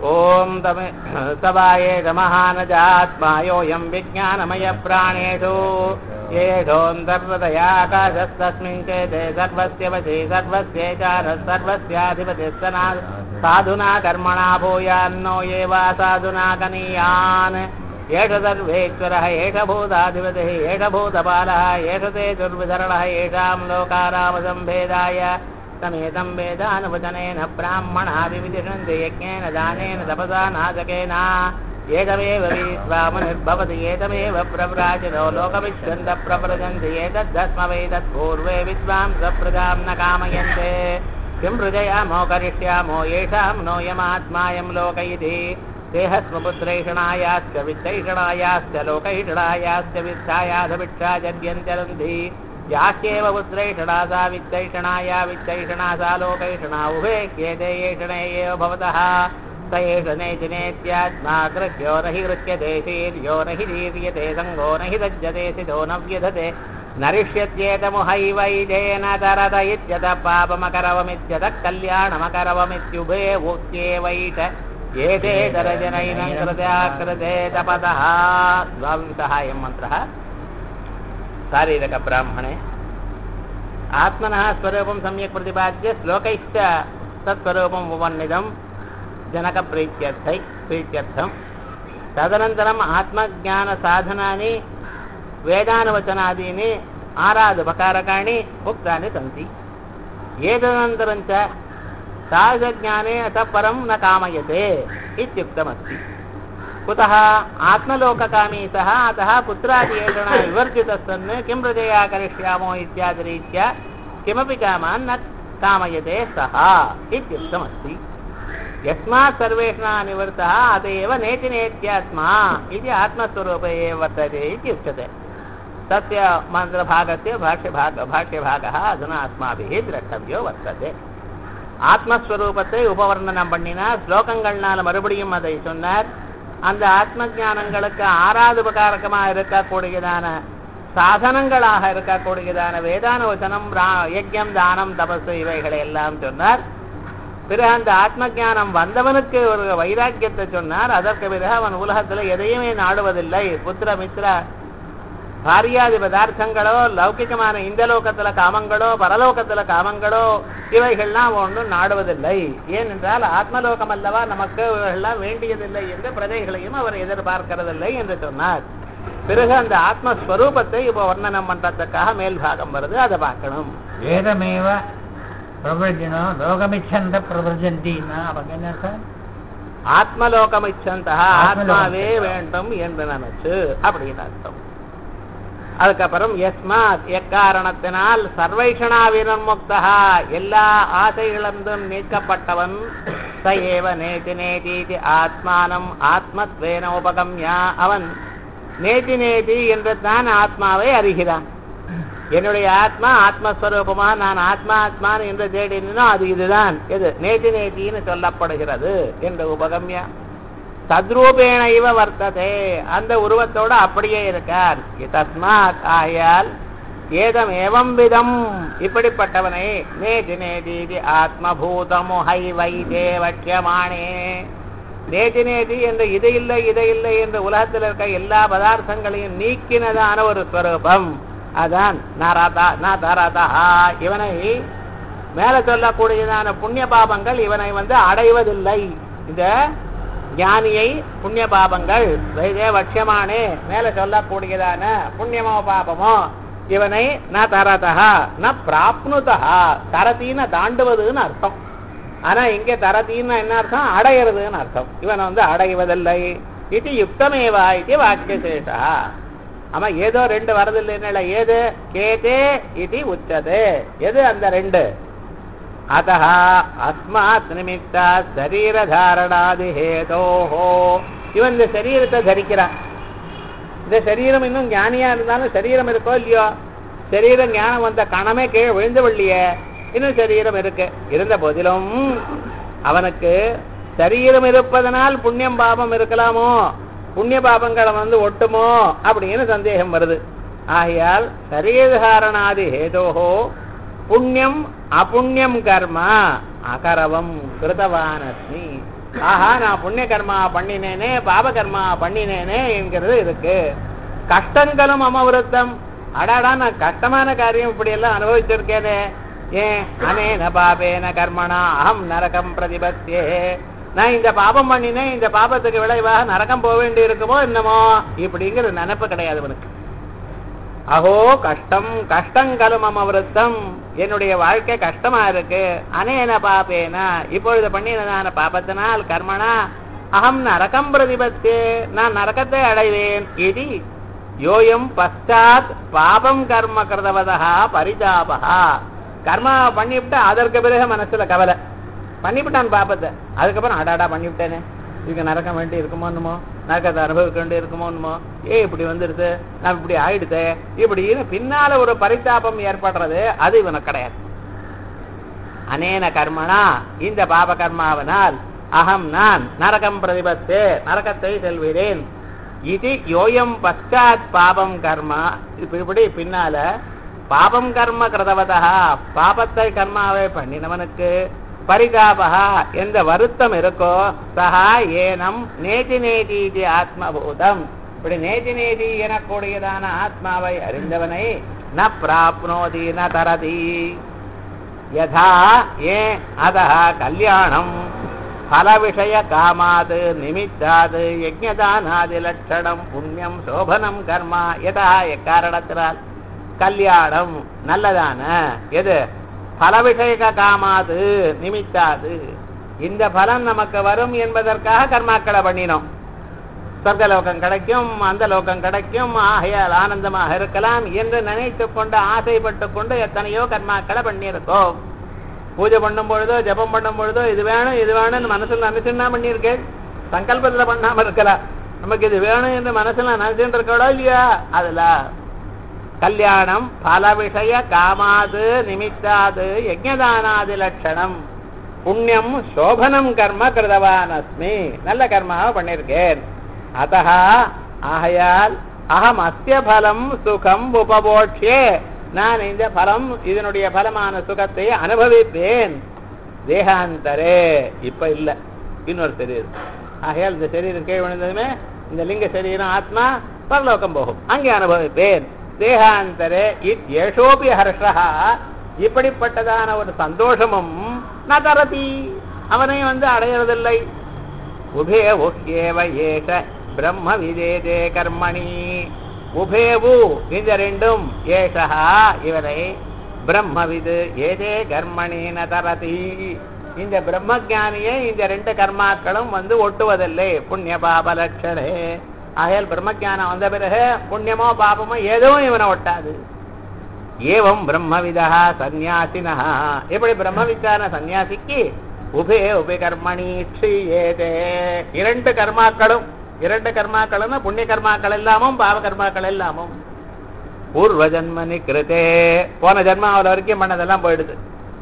ॐ तमे सवाये महानजात्मायोऽयं विज्ञानमयप्राणेषु येषोऽन्तर्हृदयाकाशस्तस्मिन् चेते सर्वस्य वशे सर्वस्य चारः सर्वस्याधिपतिः सना साधुना कर्मणा भूयान्नो ये वा साधुना कनीयान् एष सर्वेश्वरः एष भूताधिपतिः एष भूतपालः एष ते दुर्विधरणः येषां लोकारामसम्भेदाय समेतं वेदानुवचनेन ब्राह्मणादिविदिषन्ति यज्ञेन दानेन तपसा नाशकेन एतमेव विश्वामनिर्भवति एतमेव प्रव्राजिनो लोकविश्वन्तप्रव्रजन्ति एतद्धस्मवैतत्पूर्वे विद्वांसप्रजां न कामयन्ते किं हृदयामो करिष्यामो येषां नोऽयमात्मायं लोक इति देहस्वपुत्रैषणायाश्च वित्तैषणायाश्च लोकैषणायाश्च वित्तायाधभिक्षाजर्यञ्चरन्ति यास्येव पुत्रैषणा सा वित्तैषणाया वित्तैषणा सा लोकैषणा उभे ह्येते एषणे एव भवतः स एष नेतिनेत्यात्मा कृह्यो न हि गृह्यते शीर्यो न हि दीर्यते सङ्गो न हि सज्जते सितो न व्यधते नरिष्यत्येतमुहैवैजेन तरत इत्यतः पापमकरवमित्यतः कल्याणमकरवमित्युभे उक्त्येवैष एते तरजनैनं कृत्याकृते तपतः द्वाविंशः अयं मन्त्रः शारीरकब्राह्मणे आत्मनः स्वरूपं सम्यक् प्रतिपाद्य श्लोकैश्च तत्स्वरूपम् उपन्निदं जनकप्रीत्यर्थै प्रीत्यर्थं तदनन्तरम् आत्मज्ञानसाधनानि वेदानुवचनादीनि आराधपकारकाणि उक्तानि सन्ति एतदनन्तरञ्च तादृशज्ञाने अतः परं न कामयते इत्युक्तमस्ति कुतः आत्मलोककामी सः अतः पुत्रादिएषणा विवर्जितः सन् किं हृदया करिष्यामो इत्यादिरीत्या किमपि कामान् न कामयते सः इत्युक्तमस्ति यस्मात् सर्वेषणा निवृत्तः अत एव नेति नेत्यात्मा इति आत्मस्वरूपे एव वर्तते इत्युच्यते तस्य मन्त्रभागस्य भाष्यभाग भाष्यभागः अधुना अस्माभिः द्रष्टव्यो वर्तते ஆத்மஸ்வரூபத்தை உபவர்ணனம் பண்ணினா ஸ்லோகங்கள்னால மறுபடியும் அதை சொன்னார் அந்த ஆத்ம ஜானங்களுக்கு ஆராதுபகாரகமாக இருக்கக்கூடியதான சாதனங்களாக இருக்கக்கூடியதான வேதான வச்சனம் யஜ்யம் தானம் தபசு இவைகளை எல்லாம் சொன்னார் பிறகு அந்த ஆத்ம ஜானம் வந்தவனுக்கு ஒரு வைராக்கியத்தை சொன்னார் அதற்கு பிறகு அவன் உலகத்தில் எதையுமே நாடுவதில்லை புத்திர மித்ர பாரியாதி பதார்த்தங்களோ லௌகிகமான இந்த லோகத்துல காமங்களோ பரலோகத்துல காமங்களோ இவைகள்லாம் ஒன்றும் நாடுவதில்லை ஏனென்றால் ஆத்மலோகம் அல்லவா நமக்கு இவைகள்லாம் வேண்டியதில்லை என்று பிரஜைகளையும் அவர் எதிர்பார்க்கிறதில்லை என்று சொன்னார் பிறகு அந்த ஆத்மஸ்வரூபத்தை இப்போ வர்ணனம் பண்றதுக்காக மேல் பாகம் வருது அதை பார்க்கணும் வேதமேவ பிரபஞ்சனோ லோகமிச்சந்த பிரபஞ்சந்தின்னா அவங்க என்ன சார் ஆத்மலோகம் இச்சந்தா ஆத்மாவே வேண்டும் என்று நினைச்சு அப்படின்னு அர்த்தம் அதுக்கப்புறம் எஸ்மாத் எக்காரணத்தினால் சர்வைஷணா வினன்முக்தா எல்லா ஆசைகளிலிருந்தும் நீக்கப்பட்டவன் ச ஏவ நேதி நேதி ஆத்மானம் ஆத்மத்வேன உபகம்யா அவன் நேதி நேதி என்று தான் ஆத்மாவை அறிகிறான் என்னுடைய ஆத்மா ஆத்மஸ்வரூபமா நான் ஆத்மா ஆத்மான் என்று தேடினோ அது இதுதான் எது நேதி நேத்தின்னு சொல்லப்படுகிறது என்று உபகம்யா தத்ரூபேண இவ வர்த்ததே அந்த உருவத்தோட அப்படியே இருக்கார் தஸ்மாத் ஆயால் ஏதம் ஏவம் விதம் இப்படிப்பட்டவனை நேதி நேதி ஆத்மபூதமு ஹை வைதே வட்சியமானே நேதி நேதி என்று இது இல்லை இது இல்லை என்று உலகத்தில் இருக்க எல்லா பதார்த்தங்களையும் நீக்கினதான ஒரு ஸ்வரூபம் அதான் நாராதா நாதாராதா இவனை மேல சொல்லக்கூடியதான புண்ணிய பாபங்கள் இவனை வந்து அடைவதில்லை இந்த ஞானியை புண்ணிய பாபங்கள் வைதே வட்சியமானே மேல சொல்லக்கூடியதான புண்ணியமோ பாபமோ இவனை ந தரதா ந பிராப்னுதா தரத்தின்னு தாண்டுவதுன்னு அர்த்தம் ஆனா இங்க தரத்தின்னு என்ன அர்த்தம் அடையிறதுன்னு அர்த்தம் இவனை வந்து அடைவதில்லை இது யுக்தமேவா இது வாக்கியசேஷா ஆமா ஏதோ ரெண்டு வரதில்லைன்னு ஏது கேதே இது உச்சது எது அந்த ரெண்டு அத்த அஸ்மாத் நிமித்தா சரீரதாரணாதி ஹேதோஹோ இவன் இந்த சரீரத்தை தரிக்கிறான் இந்த சரீரம் இன்னும் ஞானியா இருந்தாலும் சரீரம் இருக்கோ இல்லையோ சரீரம் ஞானம் வந்த கணமே கீழே விழுந்து விடலையே இன்னும் சரீரம் இருக்கு இருந்த போதிலும் அவனுக்கு சரீரம் இருப்பதனால் புண்ணியம் பாபம் இருக்கலாமோ புண்ணிய பாபங்களை வந்து ஒட்டுமோ அப்படின்னு சந்தேகம் வருது ஆகையால் சரீரதாரணாதி ஹேதோஹோ புண்ணியம் அபுண்ணியம் கர்ம அகரவம் கிருதவானஸ்மி ஆஹா நான் புண்ணிய கர்மா பண்ணினேனே பாப கர்மா பண்ணினேனே என்கிறது இருக்கு கஷ்டங்களும் அமவிருத்தம் அடாடா நான் கஷ்டமான காரியம் இப்படி எல்லாம் அனுபவிச்சிருக்கேனே ஏன் அனேன பாபேன கர்மணா அகம் நரகம் பிரதிபத்தியே நான் இந்த பாபம் பண்ணினேன் இந்த பாபத்துக்கு விளைவாக நரகம் போக வேண்டி இருக்குமோ என்னமோ இப்படிங்கிற நினைப்பு கிடையாது அவனுக்கு அஹோ கஷ்டம் கஷ்டங்களும் அமவிருத்தம் என்னுடைய வாழ்க்கை கஷ்டமா இருக்கு அனேன பாபேன இப்பொழுது பண்ணினதான பாபத்தினால் கர்மனா அகம் நரகம் பிரதிபத்தே நான் நரகத்தை அடைவேன் இது யோயம் பశ్చాத் பாபம் கர்ம கிருதவதா பரிதாபா கர்மா பண்ணிவிட்டு அதற்கு பிறகு மனசுல கவலை பண்ணிவிட்டான் பாபத்தை அதுக்கப்புறம் அடாடா பண்ணிவிட்டேனே இதுக்கு நரக்கம் வேண்டி இருக்குமோன்னுமோ நரக்கத்தை அனுபவிக்க வேண்டி இருக்குமோன்னுமோ ஏ இப்படி வந்துடுது நான் இப்படி ஆயிடுது இப்படின்னு பின்னால ஒரு பரிதாபம் ஏற்படுறது அது இவனுக்கு கிடையாது அனேன கர்மனா இந்த பாப கர்மாவனால் அகம் நான் நரகம் பிரதிபத்தே நரகத்தை செல்கிறேன் இது யோயம் பశ్చాத் பாபம் கர்மா இப்ப இப்படி பின்னால பாபம் கர்ம கிருதவதா பாபத்தை கர்மாவை பண்ணினவனுக்கு பரிதாபா எந்த வருத்தம் இருக்கோ சஹா ஏனம் நேதி நேதி ஆத்மபூதம் இப்படி நேதி நேதி எனக்கூடியதான ஆத்மாவை அறிந்தவனை ந பிராப்னோதி ந தரதி யதா ஏ அதः கல்யாணம் பலவிஷய காமாது நிமித்தாது யஜ்ஞதானாதி லட்சணம் புண்ணியம் சோபனம் கர்மா யதா எக்காரணத்தினால் கல்யாணம் நல்லதான எது பலவிஷய காமாது நிமித்தாது இந்த பலன் நமக்கு வரும் என்பதற்காக கர்மாக்களை பண்ணினோம் சொர்க்கலோகம் கிடைக்கும் அந்த லோகம் கிடைக்கும் ஆகையால் ஆனந்தமாக இருக்கலாம் என்று நினைத்து கொண்டு ஆசைப்பட்டு கொண்டு எத்தனையோ கர்மாக்களை பண்ணியிருக்கோம் பூஜை பண்ணும் பொழுதோ ஜபம் பண்ணும் பொழுதோ இது வேணும் இது வேணும்னு மனசுல நினைச்சுன்னா பண்ணியிருக்கேன் சங்கல்பத்துல பண்ணாம இருக்கலாம் நமக்கு இது வேணும் என்று மனசுல நினைச்சுட்டு இருக்கடோ இல்லையா அதுல கல்யாணம் பல விஷய காமாது நிமித்தாது யஜ்ஞதானாதி லட்சணம் புண்ணியம் சோபனம் கர்ம கிருதவான் அஸ்மி நல்ல கர்மாவை பண்ணியிருக்கேன் அத்தா ஆகையால் அகம் அஸ்ய பலம் சுகம் உபபோட்சே நான் இந்த பலம் இதனுடைய பலமான சுகத்தை அனுபவிப்பேன் தேகாந்தரே இப்ப இல்ல இன்னொரு சரீரம் ஆகையால் இந்த சரீரம் கீழ் விழுந்ததுமே இந்த லிங்க சரீரம் ஆத்மா பரலோகம் போகும் அங்கே அனுபவிப்பேன் தேகாந்தரே இத்யேஷோபி ஹர்ஷா இப்படிப்பட்டதான ஒரு சந்தோஷமும் ந தரதி அவனை வந்து அடையறதில்லை உபேவு ஏவ ஏஷ பிரம்ம விதேதே கர்மணி உபேவு இந்த ரெண்டும் ஏஷா இவனை பிரம்மவிது ஏதே கர்மணி ந தரதி இந்த பிரம்ம ஞானியை இந்த ரெண்டு கர்மாக்களும் வந்து ஒட்டுவதில்லை புண்ணிய பாப லட்சணே ஆகையால் பிரம்மஜானம் வந்த பிறகு புண்ணியமோ பாபமோ எதுவும் இவனை ஒட்டாது ஏவம் பிரம்மவிதா சந்நியாசினா எப்படி பிரம்மவித்தான சந்நியாசிக்கு உபே உபே கர்மணி க்ஷீயேதே இரண்டு கர்மாக்களும் இரண்டு கர்மாக்களும் புண்ணிய கர்மாக்கள் எல்லாமும் பாவ கர்மாக்கள் எல்லாமும் பூர்வ ஜன்மனி கிருதே போன ஜன்மாவில் வரைக்கும் பண்ணதெல்லாம் போயிடுது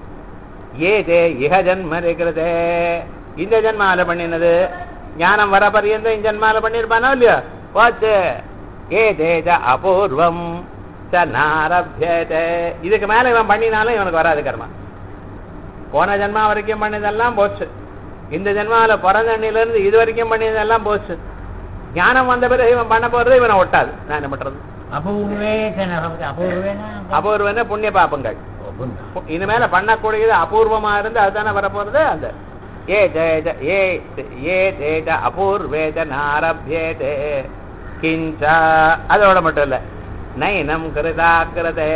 ஏதே இஹ ஜன்மனி கிருதே இந்த ஜன்மாவில் பண்ணினது ஞானம் வர பரியந்தம் இந்த ஜன்மால பண்ணிருப்பானோ இல்லையோ போச்சு ஏ தேஜ அபூர்வம் ச நாரபியதே இதுக்கு மேல இவன் பண்ணினாலும் இவனுக்கு வராது கர்மா போன ஜென்மா வரைக்கும் பண்ணதெல்லாம் போச்சு இந்த ஜென்மாவில பிறந்த அண்ணில இருந்து இது வரைக்கும் பண்ணியதெல்லாம் போச்சு ஞானம் வந்த பிறகு இவன் பண்ண போறது இவனை ஒட்டாது நான் என்ன பண்றது அபூர்வே அபூர்வேனா அபூர்வன புண்ணிய பாப்பங்கள் இனிமேல பண்ணக்கூடியது அபூர்வமா இருந்து அதுதானே வரப்போறது அந்த ஏ ஜெய ஏ ஏ தேஜ அபூர்வேஜ நாரபியேதே கிஞ்ச அதோட மட்டும் இல்ல நைனம் கிருதா கிருதே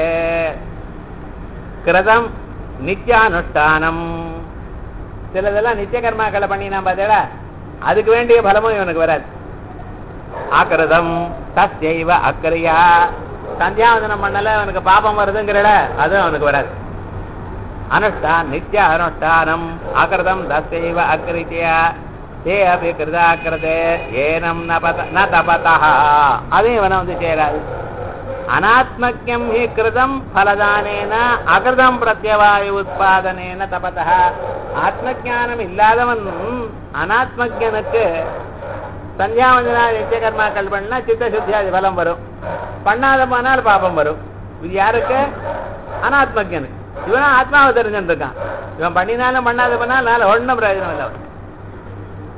கிருதம் நித்யானுஷ்டானம் சிலதெல்லாம் நித்திய கர்மாக்களை பண்ணினா பார்த்தேடா அதுக்கு வேண்டிய பலமும் இவனுக்கு வராது ஆக்கிரதம் தஸ்யைவ அக்கரியா சந்தியாவதனம் பண்ணல அவனுக்கு பாபம் வருதுங்கிறட அதுவும் அவனுக்கு வராது அனுஷ்டான் நித்திய அனுஷ்டானம் அகிருதம் தசைவ அக்கிருத்தியா தே அபி கிருதா கிருதே ஏனம் நபத ந தபதா அதையும் இவனை வந்து சேராது அனாத்மக்கியம் ஹி கிருதம் பலதானேன அகிருதம் பிரத்யவாயு உத்பாதனேன தபதா ஆத்மஜானம் இல்லாதவன் அனாத்மஜனுக்கு சந்தியாவந்தனா நித்திய கர்மாக்கள் பண்ணா சித்த சுத்தியாதி பலம் வரும் பண்ணாத போனால் பாபம் வரும் இது யாருக்கு அனாத்மஜனுக்கு இவன் ஆத்மாவை தெரிஞ்சுட்டு இருக்கான் இவன் பண்ணினாலும் பண்ணாத பண்ணாலும் ஒன்றும் பிரயோஜனம் இல்லை அவனுக்கு.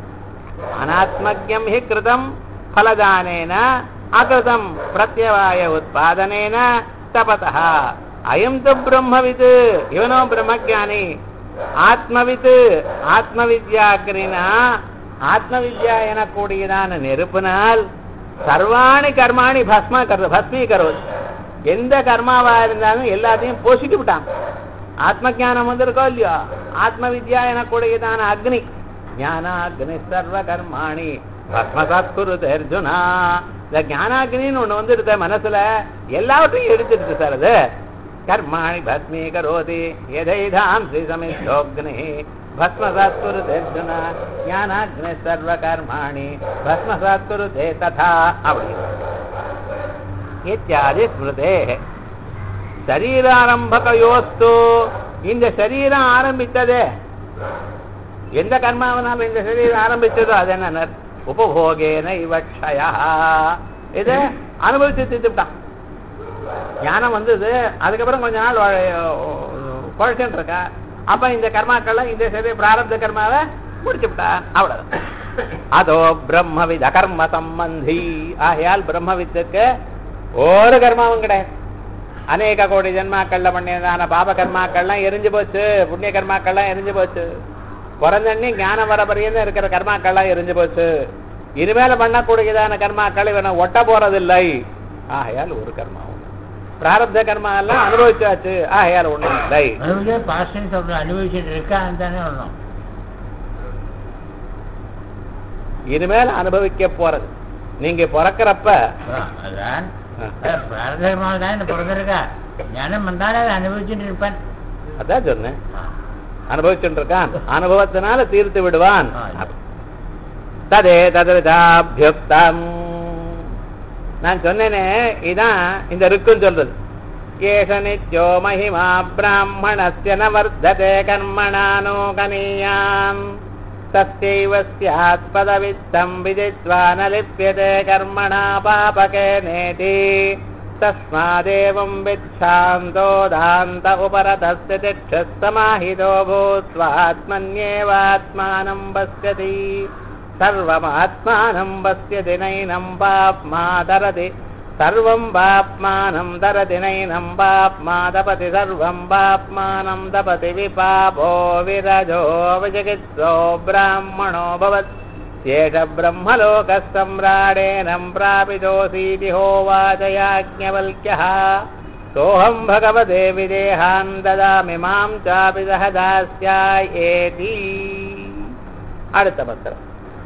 அனாத்மஜம் ஹி கிருதம் ஃபலதானேன அகிருதம் பிரத்யவாய உத்பாதனேன தபதः அயம் து பிரம்மவித் இவனோ பிரம்மஜானி ஆத்மவித் ஆத்மவித்யாக்கிரினா ஆத்மவித்யா எனக்கூடியதான நெருப்பினால் சர்வாணி கர்மாணி பஸ்ம கரு பஸ்மீகரோது எந்த கர்மாவா இருந்தாலும் எல்லாத்தையும் போஷிட்டு விட்டான் ஆத்ம ஞானம் வந்திருக்கோ இல்லையோ ஆத்ம வித்யா எனக்கூடியதான அக்னி ஞானாக்னி சர்வ கர்மாணி பஸ்மசாத் குருது அர்ஜுனா இந்த ஞானாக்னின்னு ஒண்ணு வந்துடுது மனசுல எல்லாவற்றையும் எடுத்துடுது சார் அது கர்மாணி பஸ்மீ கரோதி எதைதாம் ஸ்ரீ சமித்தோக்னி பஸ்மசாத் குருது அர்ஜுனா ஞானாக்னி சர்வ கர்மாணி பஸ்மசாத் குருதே ததா அப்படின்னு இத்தியாதி ஸ்மிருதே சரீராரம்பகையோஸ்து இந்த சரீரம் ஆரம்பித்ததே எந்த கர்மாவனால இந்த சரீரம் ஆரம்பிச்சதோ அது என்ன உபபோகேன இவட்சயா இது அனுபவிச்சு தீர்த்துட்டான் ஞானம் வந்தது அதுக்கப்புறம் கொஞ்ச நாள் குழைச்சுட்டு இருக்கா அப்ப இந்த கர்மாக்கள்லாம் இந்த சரி பிராரப்த கர்மாவை முடிச்சு விட்டான் அவ்வளவுதான் அதோ பிரம்மவித் அகர்ம சம்பந்தி ஆகையால் பிரம்மவித்துக்கு ஒரு கர்மாவும் கிடையாது அநேக கோடி ஜென்மாக்கள்ல பண்ணியதான பாப கர்மாக்கள்லாம் எரிஞ்சு போச்சு புண்ணிய கர்மாக்கள்லாம் எரிஞ்சு போச்சு பிறந்தண்ணி ஞானம் வர பரியந்த இருக்கிற கர்மாக்கள்லாம் எரிஞ்சு போச்சு இனிமேல பண்ணக்கூடியதான கர்மாக்கள் இவனை ஒட்ட போறதில்லை ஆகையால் ஒரு கர்மாவும் பிராரப்த கர்மா எல்லாம் அனுபவிச்சாச்சு ஆகையால் ஒண்ணும் இல்லை மறுபடியும் பாஸ்டன் சொல்ற அனுபவிச்சுட்டு இருக்கான்னு தானே சொல்லணும் இனிமேல் அனுபவிக்க போறது நீங்க பிறக்கிறப்ப அதான் பிராரதமாக தான் இந்த பிறந்திருக்கா ஞானம் வந்தாலே அதை அனுபவிச்சுட்டு இருப்பேன் அதான் சொன்னேன் அனுபவிச்சுட்டு இருக்கான் அனுபவத்தினால தீர்த்து விடுவான் ஆ. ததே ததவிதாபியுக்தம் நான் சொன்னேனே இதான் இந்த ருக்குன்னு சொல்றது ஏஷ நித்யோ மகிமா பிராமணஸ்ய ந வர்த்ததே கர்மணானோ கனீயாம் தஸ்யைவ ஸ்யாத் பதவித்தம் விதித்வா ந லிப்யதே கர்மணா பாபகே நேதி தஸ்மாதேவம் விச்சாந்தோ தாந்த உபரதஸ்ய திक्षस्तमाहितो भूत्वात्मन्येवात्मानं पश्यति सर्वमात्मानं पश्यति नैनं पाप्मा दरति सर्वं पाप्मानं दरति नैनं पाप्मा दपति सर्वं पाप्मानं दपति विपापो विरजो विचिकित्सो ब्राह्मणो भवत् एष ब्रह्मलोकः सम्राडेनं प्रापितोऽसीति होवाच याज्ञवल्क्यः सोऽहं भगवते विदेहान् ददामि मां चापि सह दास्यायेति அடுத்த பத்திரம்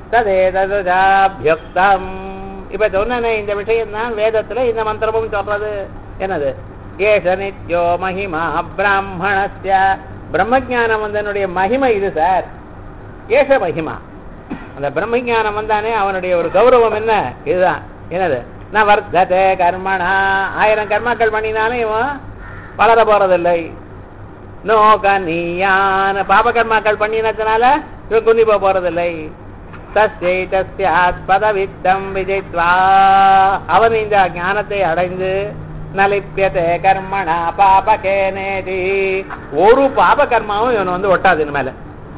ததேததுஜாபியுக்தம் இப்ப சொன்னனே இந்த விஷயம் தான் வேதத்துல இந்த மந்திரமும் சொல்றது என்னது ஏஷ நித்யோ மகிமா பிராமணஸ்ய பிரம்மஜானம் வந்தனுடைய மகிமை இது சார் ஏஷ மகிமா அந்த பிரம்மஞானம் வந்தானே அவனுடைய ஒரு கௌரவம் என்ன இதுதான் என்னது ந வர்த்ததே கர்மணா ஆயிரம் கர்மாக்கள் பண்ணினாலும் இவன் வளர போறதில்லை நோ கனியான் பாப கர்மாக்கள் பண்ணினதுனால இவன் குந்தி போக போறதில்லை தஸ்யை தஸ்யாத் பதவித்தம் விஜய்த்வா அவன் இந்த ஞானத்தை அடைந்து நலிப்பியதே கர்மணா பாபகேனேதி ஒரு பாப கர்மாவும் இவன் வந்து ஒட்டாது இனிமேல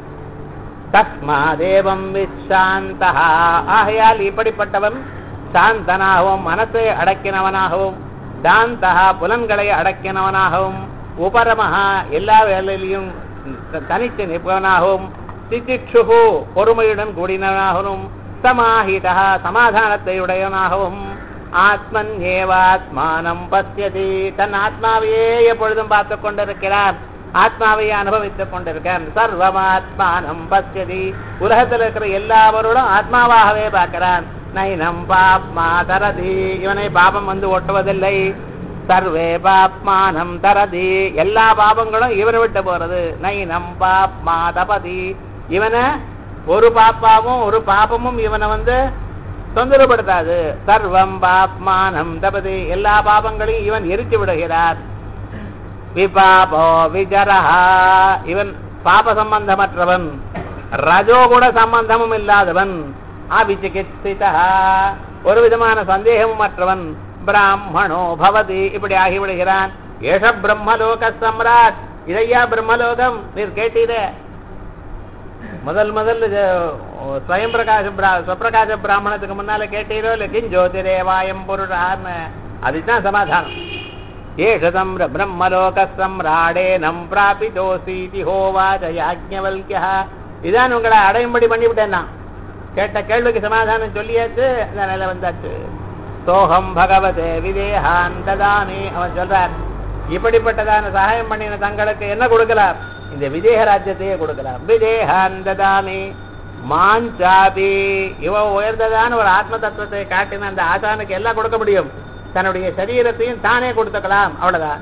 தஸ்மாதேவம் விசாந்தா ஆகையால் இப்படிப்பட்டவன் சாந்தனாகவும் மனசை அடக்கினவனாகவும் தாந்தா புலன்களை அடக்கினவனாகவும் உபரமஹா எல்லா வேலையிலையும் தனித்து நிற்பவனாகவும் திதிக்ஷுகு பொறுமையுடன் கூடினவனாகவும் சமாஹிதா சமாதானத்தை உடையவனாகவும் ஆத்மன் ஏவாத்மானம் பசியதி தன் ஆத்மாவையே எப்பொழுதும் பார்த்து கொண்டிருக்கிறார் ஆத்மாவையே அனுபவித்துக் கொண்டிருக்கான் சர்வமாத்மானம் பசியதி உலகத்தில் இருக்கிற எல்லாவரோடும் ஆத்மாவாகவே பார்க்கிறான் நைனம் பாப்மா தரதி இவனை பாபம் வந்து ஒட்டுவதில்லை சர்வே பாப்மானம் தரதி எல்லா பாபங்களும் இவனை விட்டு போறது நைனம் பாப்மா தபதி இவனை ஒரு பாப்பாவும் ஒரு பாபமும் இவனை வந்து தொந்தரப்படுத்தாது சர்வம் பாப்மானம் தபதி எல்லா பாபங்களையும் இவன் எரித்து விடுகிறார் விபாபோ விஜரஹா இவன் பாப சம்பந்தமற்றவன் ரஜோகுண சம்பந்தமும் இல்லாதவன் அவிசிகித்சிதா ஒரு விதமான சந்தேகமும் அற்றவன் பிராமணோ பவதி இப்படி ஆகிவிடுகிறான் ஏஷ பிரம்மலோக சம்ராட் இதையா பிரம்மலோகம் நீர் கேட்டீரே முதல் முதல் இது ஸ்வயம் பிரகாச பிரா ஸ்வப்பிரகாச பிராமணத்துக்கு முன்னால கேட்டீரோ இல்லை கிம் ஜோதிரேவாயம் புருஷான்னு அதுதான் சமாதானம் ஏஷதம் பிரம்மலோக சம்ராடேனம் பிராபிதோசீதி ஹோவாச்ச யாஜ்ஞவல்கியா இதான் உங்களை அடையும்படி பண்ணிவிட்டேன் நான் கேட்ட கேள்விக்கு சமாதானம் சொல்லியாச்சு அந்த நிலை வந்தாச்சு சோகம் பகவதே விதேகான் ததாமி அவன் சொல்றார் இப்படிப்பட்டதான சகாயம் பண்ணின தங்களுக்கு என்ன கொடுக்கலாம் இந்த விதேக ராஜ்யத்தையே கொடுக்கலாம் விதேகான் ததாமி மாஞ்சாபி இவ உயர்ந்ததான ஒரு ஆத்ம தத்துவத்தை காட்டின அந்த ஆசானுக்கு எல்லாம் கொடுக்க முடியும் தன்னுடைய சரீரத்தையும் தானே கொடுத்துக்கலாம் அவ்வளவுதான்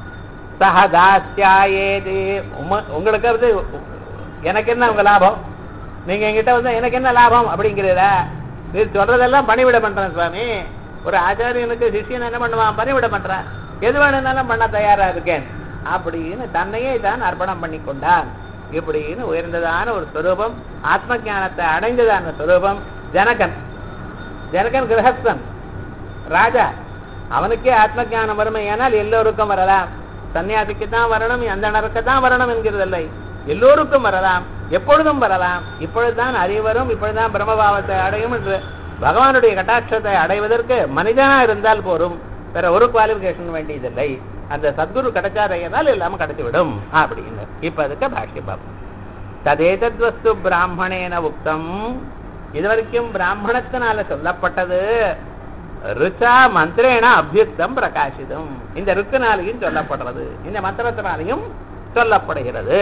சகதாத்தியாயேதி உம- உங்களுக்கு வந்து எனக்கு என்ன உங்க லாபம் நீங்க என்கிட்ட வந்து எனக்கு என்ன லாபம் அப்படிங்கிறத நீ சொல்றதெல்லாம் பணிவிட பண்றேன் சுவாமி ஒரு ஆச்சாரியனுக்கு சிஷியன் என்ன பண்ணுவான் பணிவிட பண்றேன் எது வேணும்னாலும் பண்ண தயாரா இருக்கேன் அப்படின்னு தன்னையே தான் அர்ப்பணம் பண்ணி கொண்டான் இப்படின்னு உயர்ந்ததான ஒரு ஸ்வரூபம் ஆத்ம ஞானத்தை அடைந்ததான ஸ்வரூபம் ஜனகன் ஜனகன் கிரகஸ்தன் ராஜா அவனுக்கே ஆத்ம ஞானம் வறுமை ஏனால் எல்லோருக்கும் வரலாம் சன்னியாசிக்கு தான் வரணும் அந்தணருக்கு தான் வரணும் என்கிறதில்லை எல்லோருக்கும் வரலாம் எப்பொழுதும் வரலாம் இப்பொழுதுதான் அறிவரும் இப்பொழுதுதான் பிரம்மபாவத்தை அடையும் என்று பகவானுடைய கட்டாட்சத்தை அடைவதற்கு மனிதனா இருந்தால் போரும் வேற ஒரு குவாலிபிகேஷன் வேண்டியதில்லை அந்த சத்குரு கிடைச்சாரையனால் எல்லாமே கிடைத்துவிடும் அப்படின்னு இப்ப அதுக்கு பாஷ்யம் பார்ப்போம் ததேதத் வஸ்து பிராமணேன உக்தம் இதுவரைக்கும் பிராமணத்தினால சொல்லப்பட்டது ருச்சா மந்திரேன அபியுக்தம் பிரகாசிதம் இந்த ருக்குனாலையும் சொல்லப்படுறது இந்த மந்திரத்தினாலையும் சொல்லப்படுகிறது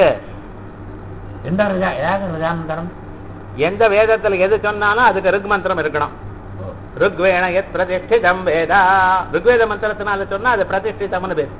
எந்த ரஜா ஏதாவது ரஜானந்தரம் எந்த வேதத்துல எது சொன்னாலும் அதுக்கு ருக் மந்திரம் இருக்கணும் ருக்வேண எத் பிரதிஷ்டிதம் வேதா ருக்வேத மந்திரத்தினால சொன்னா அது பிரதிஷ்டிதம்னு பேர்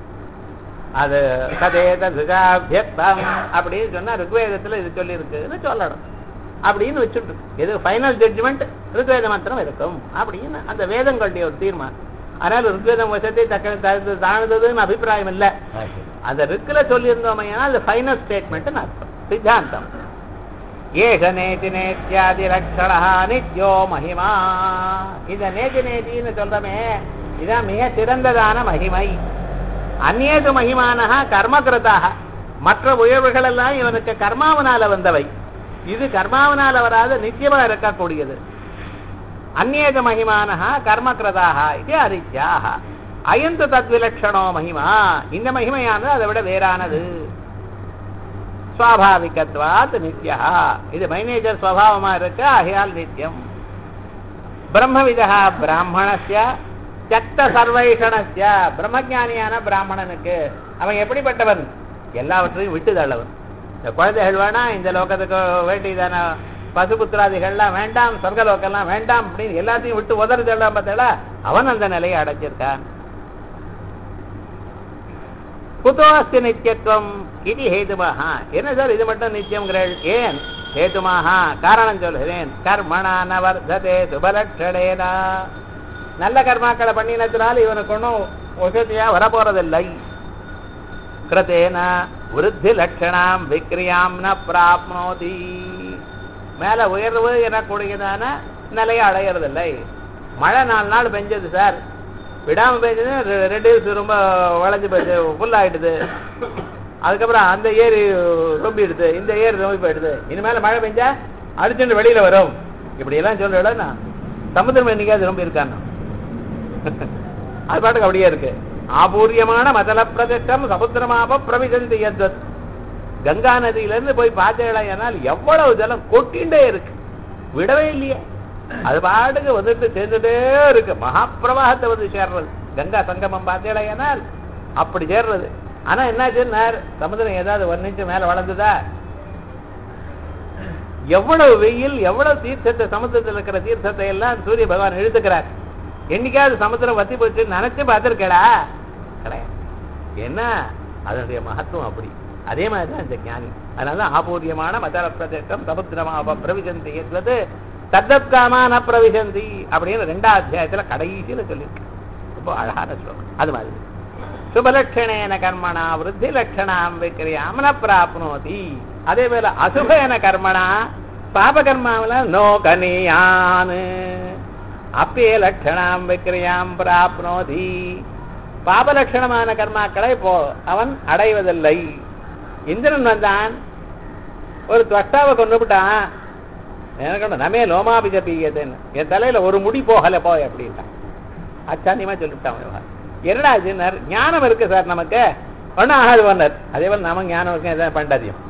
அது கதேத துஜாபியக்தம் அப்படின்னு சொன்னா ருக்வேதத்துல இது சொல்லி இருக்குன்னு சொல்லணும் அப்படின்னு வச்சுட்டு இது ஃபைனல் ஜட்ஜ்மெண்ட் ருக்வேத மந்திரம் இருக்கும் அப்படின்னு அந்த வேதங்களுடைய ஒரு தீர்மானம் அதனால ருக்வேதம் வசத்தை தக்க தகுந்து தாழ்ந்ததுன்னு அபிப்பிராயம் இல்லை அந்த ருக்குல சொல்லியிருந்தோமையா அது ஃபைனல் ஸ்டேட்மெண்ட் அர்த்தம் சித்தாந்தம் ஏஷ நேதி நேத்தியாதி ரக்ஷணா நித்யோ மகிமா இந்த நேதி நேதின்னு சொல்றமே இதான் மிக சிறந்ததான மகிமை அந்நேது மகிமானஹா கர்மகிருதாக மற்ற உயர்வுகள் எல்லாம் இவனுக்கு கர்மாவனால வந்தவை இது கர்மாவனால வராத நித்தியமா இருக்கக்கூடியது அந்நேது மகிமானஹா கர்மகிருதாக இது அரித்யாக அயந்து தத்விலட்சணோ மகிமா இந்த மகிமையானது அதை விட வேறானது சுவாபாவிகத்வாத் நித்யா இது மைனேஜர் சுவாவமா இருக்கு ஆகையால் நித்தியம் பிரம்மவிதா பிராமணஸ்ய சக்த சர்வைஷணஸ்ய பிரம்மஜானியான பிராமணனுக்கு அவன் எப்படிப்பட்டவன் எல்லாவற்றையும் விட்டு தள்ளவன் இந்த குழந்தைகள் வேணா இந்த லோகத்துக்கு வேண்டியதான பசுபுத்திராதிகள்லாம் வேண்டாம் சொர்க்கலோக்கெல்லாம் வேண்டாம் அப்படின்னு எல்லாத்தையும் விட்டு உதறி தள்ளாம பார்த்தாளா அவன் அந்த நிலையை அடைஞ்சிருக்கான் குதோ அஸ்தி நித்தியத்துவம் இது ஹேதுமாக என்ன சார் இது மட்டும் நித்தியம்ங்கிறள் ஏன் ஹேதுமாக காரணம் சொல்கிறேன் கர்மணா நவர்ததே சுபலட்சணேனா நல்ல கர்மாக்களை பண்ணினத்தினால் இவனுக்கு ஒன்றும் வசதியா வரப்போறதில்லை கிருத்தேன விருத்தி லட்சணாம் விக்ரியாம் ந பிராப்னோதி மேல உயர்வு எனக்கூடியதான நிலையை அடையறதில்லை மழை நாலு நாள் பெஞ்சது சார் விடாம பெஞ்சது ரெ- ரெண்டு ദിവസം ரொம்ப வளைஞ்சு போயிடுது ஃபுல் ஆயிடுது அதுக்கப்புறம் அந்த ஏரி ரொம்பிடுது இந்த ஏரி ரொம்பி போயிடுது இனிமேல மழை பெஞ்சா அடிச்சுட்டு வெளியில வரும் இப்படி எல்லாம் சொல்றேன் சமுத்திரம் என்னைக்காவது ரொம்ப இருக்கான்னு அது பாட்டுக்கு அப்படியே இருக்கு ஆபூரியமான மதல பிரதிஷ்டம் சமுத்திரமாப பிரவிசந்தி யத்வத் கங்கா நதியில இருந்து போய் பார்த்தேனால் எவ்வளவு ஜலம் கொட்டிண்டே இருக்கு விடவே இல்லையே அது பாட்டுக்கு வந்துட்டு சேர்ந்துட்டே இருக்கு மகாப்பிரவாகத்தை வந்து சேர்றது கங்கா சங்கமம் பார்த்தேனால் அப்படி சேர்றது ஆனா என்னாச்சுன்னா சமுத்திரம் ஏதாவது ஒரு இன்ச்சு மேல வளர்ந்துதா எவ்வளவு வெயில் எவ்வளவு தீர்த்தத்தை சமுத்திரத்தில் இருக்கிற தீர்த்தத்தை எல்லாம் சூரிய பகவான் இழுத்துக்கிறார் என்னைக்காவது சமுத்திரம் வத்தி போச்சு நினைச்சு பார்த்திருக்கடா கிடையாது என்ன அதனுடைய மகத்துவம் அப்படி அதே மாதிரி தான் இந்த ஞானி அதனால ஆபூரியமான மதர பிரதேசம் சமுத்திரமாக பிரவிசந்தி என்பது தத்தத்காமான பிரவிசந்தி அப்படின்னு ரெண்டாம் அத்தியாயத்துல கடைசியில சொல்லியிருக்கு ரொம்ப அழகான ஸ்லோகம் அது மாதிரி சுபலட்சணேன கர்மணா விருத்தி லட்சணாம் விக்கிரியாம் ந பிராப்னோதி அதே போல அசுபேன கர்மணா பாபகர்மாவில நோ கனியான் அப்பே லட்சணாம் விக்கிரியாம் பிராப்னோதி பாபலட்சணமான கர்மாக்களை போ அவன் அடைவதில்லை இந்திரன் வந்தான் ஒரு துவஷ்டாவை கொண்டு விட்டான் எனக்கு நமே லோமாபிஜ பீயதுன்னு என் தலையில ஒரு முடி போகல போய் அப்படின்ட்டான் அச்சாந்தியமா சொல்லிவிட்டான் விவகாரம் என்னடா ஆச்சுன்னார் ஞானம் இருக்கு சார் நமக்கு ஒன்றும் ஆகாது வந்தார் அதே போல நாம ஞானம் இருக்கு எதாவது பண்ணாதியும்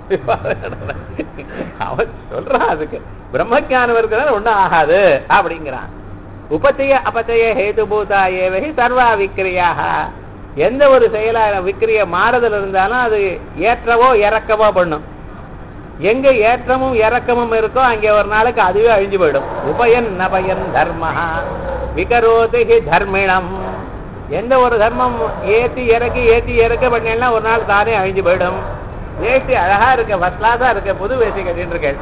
அவன் சொல்றான் அதுக்கு பிரம்ம ஞானம் இருக்கிறது ஒன்றும் ஆகாது அப்படிங்கிறான் உபச்சய அபச்சய ஹேதுபூதா ஏவகி சர்வா விக்கிரியாக எந்த ஒரு செயலா விக்கிரிய மாறுதல் இருந்தாலும் அது ஏற்றவோ இறக்கவோ பண்ணும் எங்க ஏற்றமும் இறக்கமும் இருக்கோ அங்கே ஒரு நாளுக்கு அதுவே அழிஞ்சு போயிடும் உபயன் நபயன் தர்மஹா விகரோதி ஹி தர்மிணம் எந்த ஒரு தர்மம் ஏத்தி இறக்கி ஏத்தி இறக்க பண்ணா ஒரு நாள் தானே அழிஞ்சு போயிடும் வேஷ்டி அழகா இருக்க ஃபர்ஸ்ட் கிளாஸா இருக்க புது வேஷ்டி கட்டிட்டு இருக்கேன்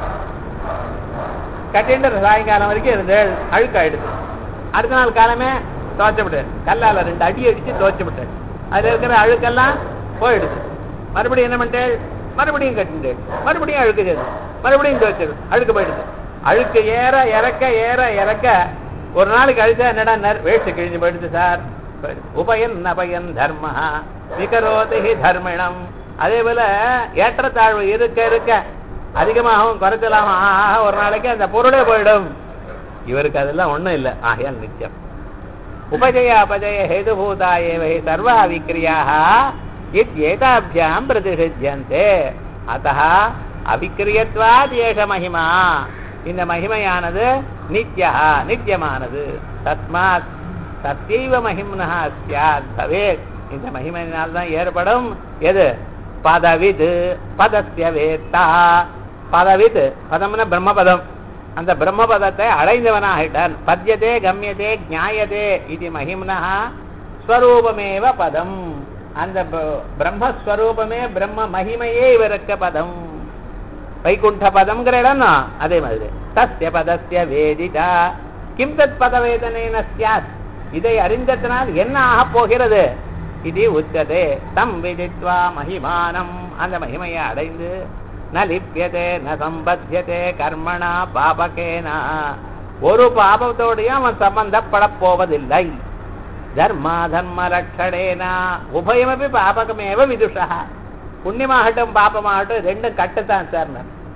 கட்டிட்டு சாயங்காலம் வரைக்கும் இருந்தேள் அழுக்காயிடுது அடுத்த நாள் காலமே துவைச்சு விட்டேன் கல்லால ரெண்டு அடி அடிச்சு துவைச்சு விட்டேன் அதுல இருக்கிற அழுக்கெல்லாம் போயிடுச்சு மறுபடியும் என்ன பண்ணிட்டேன் மறுபடியும் கட்டிட்டேன் மறுபடியும் அழுக்கு செய்து மறுபடியும் துவைச்சது அழுக்கு போயிடுச்சு அழுக்கு ஏற இறக்க ஏற இறக்க ஒரு நாளைக்கு அழிச்சா என்னடா நர் வேஷ்டி கிழிஞ்சு போயிடுச்சு சார் உபயன் நபயன் தர்ம விகரோதி தர்மிணம் அதே போல ஏற்றத்தாழ்வு இருக்க இருக்க அதிகமாகவும் குறைச்சலாகவும் ஆக ஆக ஒரு நாளைக்கு அந்த பொருளே போயிடும் இவருக்கு அதெல்லாம் ஒண்ணும் இல்லை ஆகையால் நித்தியம் உபஜய அபஜய ஹேதுபூதா ஏவை சர்வா விக்ரியாக இத்யேதாபியாம் பிரதிஷித்தியந்தே அத்தः அவிக்கிரியத்வாத் ஏஷ மகிமா இந்த மகிமையானது நித்யா நித்தியமானது தஸ்மாத் சத்தியைவ மகிம்னா சியாத் பவேத் இந்த மகிமையினால் தான் ஏற்படும் எது பதவிது பதஸ்ய வேத்தா பதவித் பதம்னா பிரம்மபதம் அந்த பிரம்மபதத்தை அடைந்தவனாகிட்டான் பத்தியதே கம்யதே ஞாயதே இது மகிம்னா ஸ்வரூபமேவ பதம் அந்த ப- பிரம்மஸ்வரூபமே பிரம்ம மகிமையே இவருக்கு பதம் வைகுண்ட பதம்ங்கிற இடம்னா அதே மாதிரி தஸ்ய பதஸ்ய வேதிதா கிம் தத் பதவேதனேன ஸ்யாத் இதை அறிந்ததனால் என்ன ஆகப் போகிறது இது உச்சதே தம் விதித்வா மகிமானம் அந்த மகிமையை அடைந்து ந லிப்பியதே ந சம்பத்தியதே கர்மணா பாபகேனா ஒரு பாபத்தோடையும் அவன் சம்பந்தப்படப் போவதில்லை தர்மா தர்ம லட்சணேனா உபயமபி பாபகமேவ விதுஷா புண்ணியமாகட்டும் பாப்பமாகட்டும் ரெண்டும் கட்டுத்தான் சார்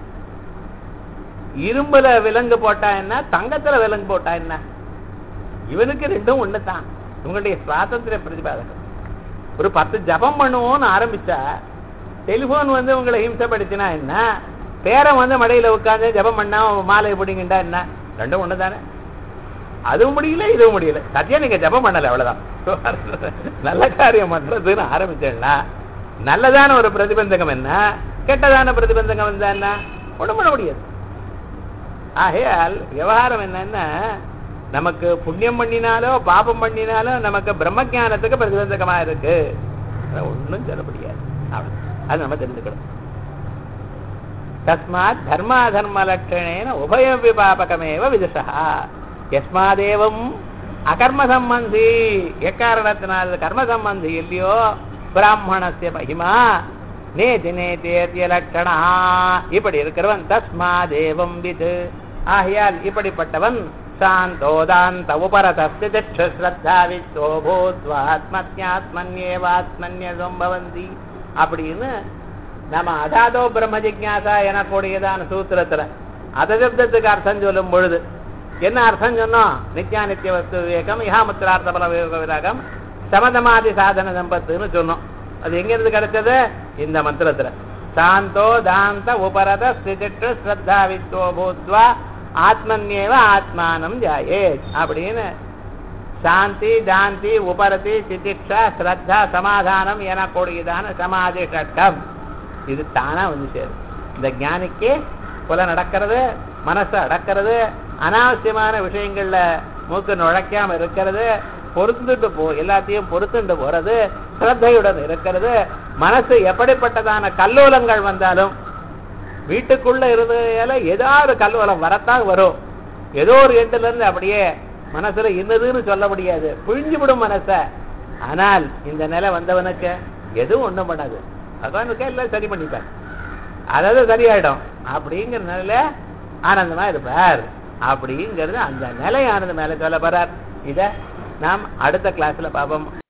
இரும்புல விலங்கு போட்டா என்ன தங்கத்துல விலங்கு போட்டா என்ன இவனுக்கு ரெண்டும் ஒண்ணுதான் இவங்களுடைய சுவாதந்திர பிரதிபாதகம் ஒரு பத்து ஜபம் பண்ணுவோம்னு ஆரம்பிச்சா டெலிபோன் வந்து உங்களை ஹிம்சப்படுத்தினா என்ன பேரன் வந்து மடையில உட்கார்ந்து ஜபம் பண்ணா மாலை பிடிங்கிட்டா என்ன ரெண்டும் ஒண்ணுதானே அதுவும் முடியல இதுவும் முடியல சத்தியா நீங்க ஜபம் பண்ணல அவ்வளவுதான் நல்ல காரியம் பண்றதுன்னு ஆரம்பிச்சேன்னா நல்லதான ஒரு பிரதிபந்தகம் என்ன கெட்டதான பிரதிபந்தகம் வந்தா என்ன ஒண்ணும் பண்ண முடியாது ஆகையால் விவகாரம் என்னன்னா நமக்கு புண்ணியம் பண்ணினாலோ பாபம் பண்ணினாலோ நமக்கு பிரம்மஜானத்துக்கு பிரதிபந்தகமா இருக்கு ஒன்றும் சொல்ல முடியாது அவ்வளவு. அது நம்ம தெரிஞ்சுக்கணும் தஸ்மாத் தர்மாதர்ம லட்சணேன உபயம் விபாபகமேவ விதுஷா எஸ்மாதேவம் அகர்ம சம்பந்தி எக்காரணத்தினால் கர்ம சம்பந்தி இல்லையோ பிராமணஸ்ய மகிமா நேதி நேத்திய லட்சணா இப்படி இருக்கிறவன் தஸ்மாதேவம் விது ஆகையால் இப்படிப்பட்டவன் சாந்தோதாந்த உபரதஸ்ய ஸ்ரத்தா வித்தோ பூத்வாத்மத்யாத்மன்யேவாத்மன்ய சம்பவந்தி அப்படின்னு நம்ம அதாதோ பிரம்ம ஜிக்ஞாசா எனக்கூடியதான சூத்திரத்துல அதசப்தத்துக்கு அர்த்தம் சொல்லும் பொழுது என்ன அர்த்தம் சொன்னோம் நித்யா நித்திய வஸ்து விவேகம் இஹாமுத்திரார்த்த பல விவேக விராகம் சமதமாதி சாதன சம்பத்துன்னு சொன்னோம் அது எங்க இருந்து கிடைச்சது இந்த மந்திரத்துல சாந்தோ தாந்த உபரத ஸ்திதிட்டு ஸ்ரத்தா வித்வோ பூத்வா ஆத்மன்யேவ ஆத்மானம் ஜாயே அப்படின்னு சாந்தி தாந்தி உபரதி சிதிக்ஷா ஸ்ரத்தா சமாதானம் எனக்கூடியதான சமாதி ஷட்டம் இது தானா வந்து சேரும் இந்த ஞானிக்கு புல நடக்கிறது மனசு அடக்கிறது அனாவசியமான விஷயங்கள்ல மூக்கு நுழைக்காம இருக்கிறது பொறுத்துட்டு போ எல்லாத்தையும் பொறுத்துட்டு போறது ஸ்ரத்தையுடன் இருக்கிறது மனசு எப்படிப்பட்டதான கல்லூலங்கள் வந்தாலும் வீட்டுக்குள்ள இருந்ததால ஏதாவது கல்லூலம் வரத்தான் வரும் ஏதோ ஒரு எண்டுல இருந்து அப்படியே மனசுல இன்னதுன்னு சொல்ல முடியாது புழிஞ்சு விடும் மனச ஆனால் இந்த நிலை வந்தவனுக்கு எதுவும் ஒண்ணும் பண்ணாது பகவானுக்கு எல்லாம் சரி பண்ணிப்பார் அதாவது சரியாயிடும் அப்படிங்கிற நிலையில ஆனந்தமா இருப்பார் அப்படிங்கிறது அந்த நிலையானது மேல சொல்ல போறார் இத நாம் அடுத்த கிளாஸ்ல பார்ப்போம்